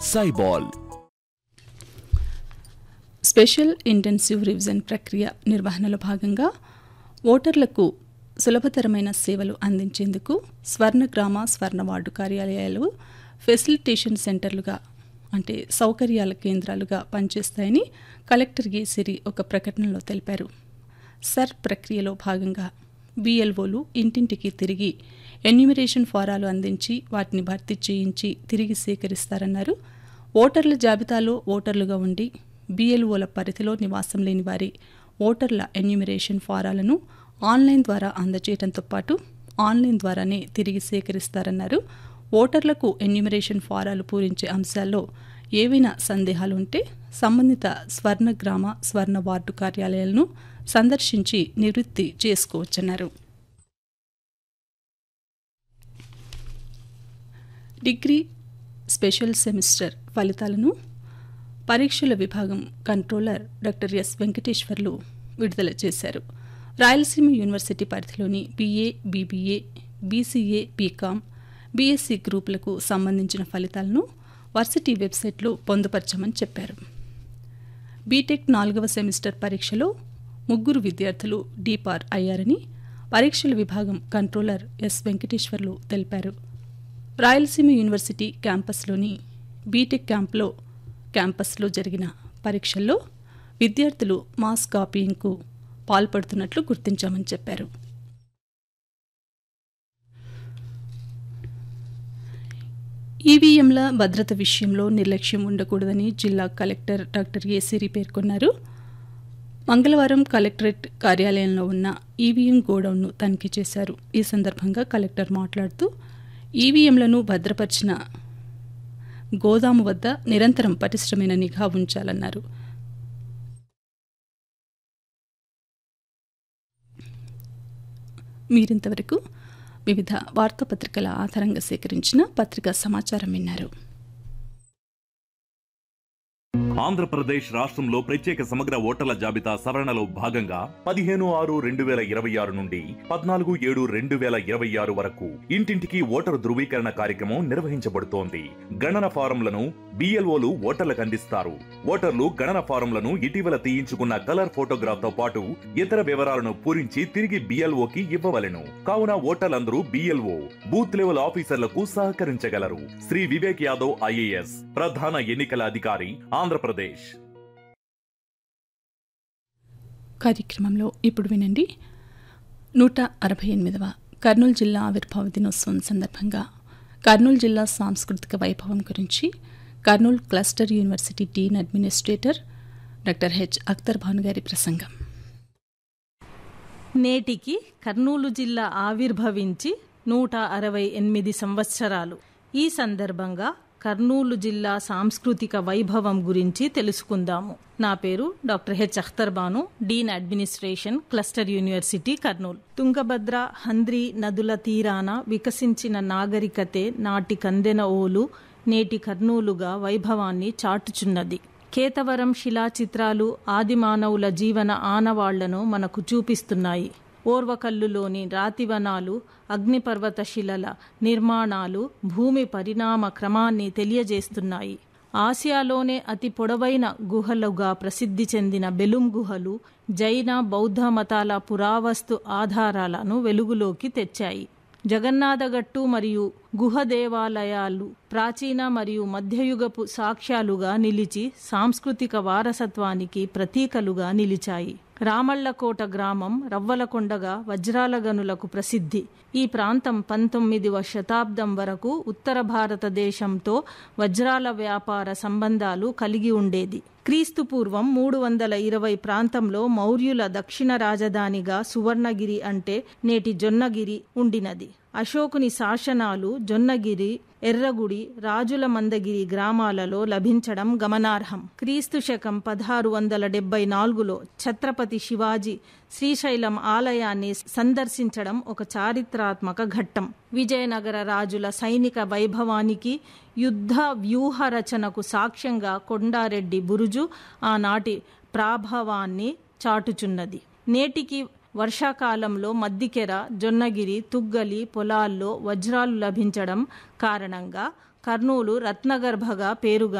సైబాల్ special intensive revision ప్రక్రియ నిర్వహణలో భాగంగా ఓటర్లకు సులభతరమైన సేవలు అందించేందుకు స్వర్ణ గ్రామ స్వర్ణ వార్డు కార్యాలయాలు ఫెసిలిటేషన్ సెంటర్లుగా అంటే సౌకర్యాల కేంద్రాలుగా పనిచేస్తాయని కలెక్టర్ ఏ సిరి ఒక ప్రకటనలో తెలిపారు సర్ ప్రక్రియలో భాగంగా బిఎల్ఓలు ఇంటింటికి తిరిగి ఎన్యూమరేషన్ ఫారాలు అందించి వాటిని భర్తీ చేయించి తిరిగి సేకరిస్తారన్నారు ఓటర్ల జాబితాలో ఓటర్లుగా ఉండి బిఎల్ఓల పరిధిలో నివాసం లేని వారి ఓటర్ల ఎన్యూమరేషన్ ఫారాలను ఆన్లైన్ ద్వారా అందజేయడంతో పాటు ఆన్లైన్ ద్వారానే తిరిగి సేకరిస్తారన్నారు ఓటర్లకు ఎన్యూమరేషన్ ఫారాలు పూరించే అంశాల్లో ఏవైనా సందేహాలు ఉంటే సంబంధిత స్వర్ణ గ్రామ స్వర్ణ వార్డు కార్యాలయాలను సందర్శించి నివృత్తి చేసుకోవచ్చన్నారు డిగ్రీ స్పెషల్ సెమిస్టర్ ఫలితాలను పరీక్షల విభాగం కంట్రోలర్ డాక్టర్ ఎస్ వెంకటేశ్వర్లు విడుదల చేశారు రాయలసీమ యూనివర్సిటీ పరిధిలోని BA BBA BCA BCom BSc గ్రూపులకు సంబంధించిన ఫలితాలను వర్సిటీ వెబ్సైట్లో పొందుపరచమని చెప్పారు బీటెక్ నాలుగవ సెమిస్టర్ పరీక్షలో ముగ్గురు విద్యార్థులు డీపార్ అయ్యారని పరీక్షల విభాగం కంట్రోలర్ ఎస్ వెంకటేశ్వర్లు తెలిపారు రాయలసీమ యూనివర్సిటీ క్యాంపస్లోని బీటెక్ క్యాంప్లో క్యాంపస్లో జరిగిన పరీక్షల్లో విద్యార్థులు మాస్ కాపీయింగ్కు పాల్పడుతున్నట్లు గుర్తించామని చెప్పారు ఈవీఎంల భద్రత విషయంలో నిర్లక్ష్యం ఉండకూడదని జిల్లా కలెక్టర్ డాక్టర్ ఏసిరి పేర్కొన్నారు మంగళవారం కలెక్టరేట్ కార్యాలయంలో ఉన్న ఈవీఎం గోడౌన్ను తనిఖీ చేశారు ఈ సందర్భంగా కలెక్టర్ మాట్లాడుతూ ఈవీఎంలను భద్రపరిచిన గోదాము వద్ద నిరంతరం పటిష్టమైన నిఘా ఉంచాలన్నారు మీరింతవరకు వివిధ వార్తాపత్రికల ఆధారంగా సేకరించిన పత్రికా సమాచారం విన్నారు ఆంధ్రప్రదేశ్ రాష్ట్రంలో ప్రత్యేక సమగ్ర ఓటర్ల జాబితా సవరణలో భాగంగా పదిహేను ఆరు రెండు వేల ఇరవై ఆరు నుండి పద్నాలుగు ఏడు రెండు వేల ఇరవై ఆరు వరకు ఇంటింటికి ఓటరు ధృవీకరణ కార్యక్రమం నిర్వహించబడుతోంది గణన ఫారంలను బిఎల్ఓలు ఓటర్లకు అందిస్తారు ఓటర్లు గణన ఫారంలను ఇటీవల తీయించుకున్న కలర్ ఫోటోగ్రాఫ్ తో పాటు ఇతర వివరాలను పూరించి తిరిగి బిఎల్ఓకి ఇవ్వవలెను కావున ఓటర్లందరూ బిఎల్ఓ బూత్ లెవెల్ ఆఫీసర్లకు సహకరించగలరు శ్రీ వివేక్ యాదవ్ ఐఏఎస్ ప్రధాన ఎన్నికల అధికారి ఆంధ్రప్రదేశ్ కార్యక్రమంలో ఇప్పుడు వినండి నూట అరవై ఎనిమిదవ కర్నూలు జిల్లా ఆవిర్భావ దినోత్సవం సందర్భంగా కర్నూలు జిల్లా సాంస్కృతిక వైభవం గురించి Kurnool cluster university dean administrator doctor H Akhtar Bhanu గారి ప్రసంగం నేటికి కర్నూలు జిల్లా ఆవిర్భవించి నూట అరవై ఎనిమిది సంవత్సరాలు ఈ సందర్భంగా కర్నూలు జిల్లా సాంస్కృతిక వైభవం గురించి తెలుసుకుందాము నా పేరు doctor H Akhtar Banu dean administration cluster university Kurnool Tungabhadra Handri నదుల తీరాన వికసించిన నాగరికతే నాటి కందెన ఓలు నేటి కర్నూలుగా వైభవాన్ని చాటుచున్నది కేతవరం శిలా చిత్రాలు ఆదిమానవుల జీవన ఆనవాళ్లను మనకు చూపిస్తున్నాయి ఓర్వకల్లులోని రాతివనాలు అగ్నిపర్వత శిలల నిర్మాణాలు భూమి పరిణామ క్రమాన్ని తెలియజేస్తున్నాయి ఆసియాలోనే అతి పొడవైన గుహలుగా ప్రసిద్ధి చెందిన బెలుం గుహలు జైన బౌద్ధ మతాల పురావస్తు ఆధారాలను వెలుగులోకి తెచ్చాయి జగన్నాథగట్టు మరియు గుహ దేవాలయాలు ప్రాచీన మరియు మధ్యయుగపు సాక్ష్యాలుగా నిలిచి సాంస్కృతిక వారసత్వానికి ప్రతీకలుగా నిలిచాయి రామళ్లకోట గ్రామం రవ్వలకొండగా వజ్రాల గనులకు ప్రసిద్ధి ఈ ప్రాంతం పంతొమ్మిదవ శతాబ్దం వరకు ఉత్తర భారతదేశంతో వజ్రాల వ్యాపార సంబంధాలు కలిగి ఉండేది క్రీస్తు పూర్వం మూడు వందల ఇరవై ప్రాంతంలో మౌర్యుల దక్షిణ రాజధానిగా సువర్ణగిరి అంటే నేటి జొన్నగిరి ఉండినది అశోకుని శాసనాలు జొన్నగిరి ఎర్రగుడి రాజుల మందగిరి గ్రామాలలో లభించడం గమనార్హం క్రీస్తు శకం పదహారు వందల డెబ్బై నాలుగులో ఛత్రపతి శివాజీ శ్రీశైలం ఆలయాన్ని సందర్శించడం ఒక చారిత్రాత్మక ఘట్టం విజయనగర రాజుల సైనిక వైభవానికి యుద్ధ వ్యూహ రచనకు సాక్ష్యంగా కొండారెడ్డి బురుజు ఆనాటి ప్రాభవాన్ని చాటుచున్నది నేటికి వర్షాకాలంలో మద్దికెర జొన్నగిరి తుగ్గలి పొలాల్లో వజ్రాలు లభించడం కారణంగా కర్నూలు రత్నగర్భగా పేరుగా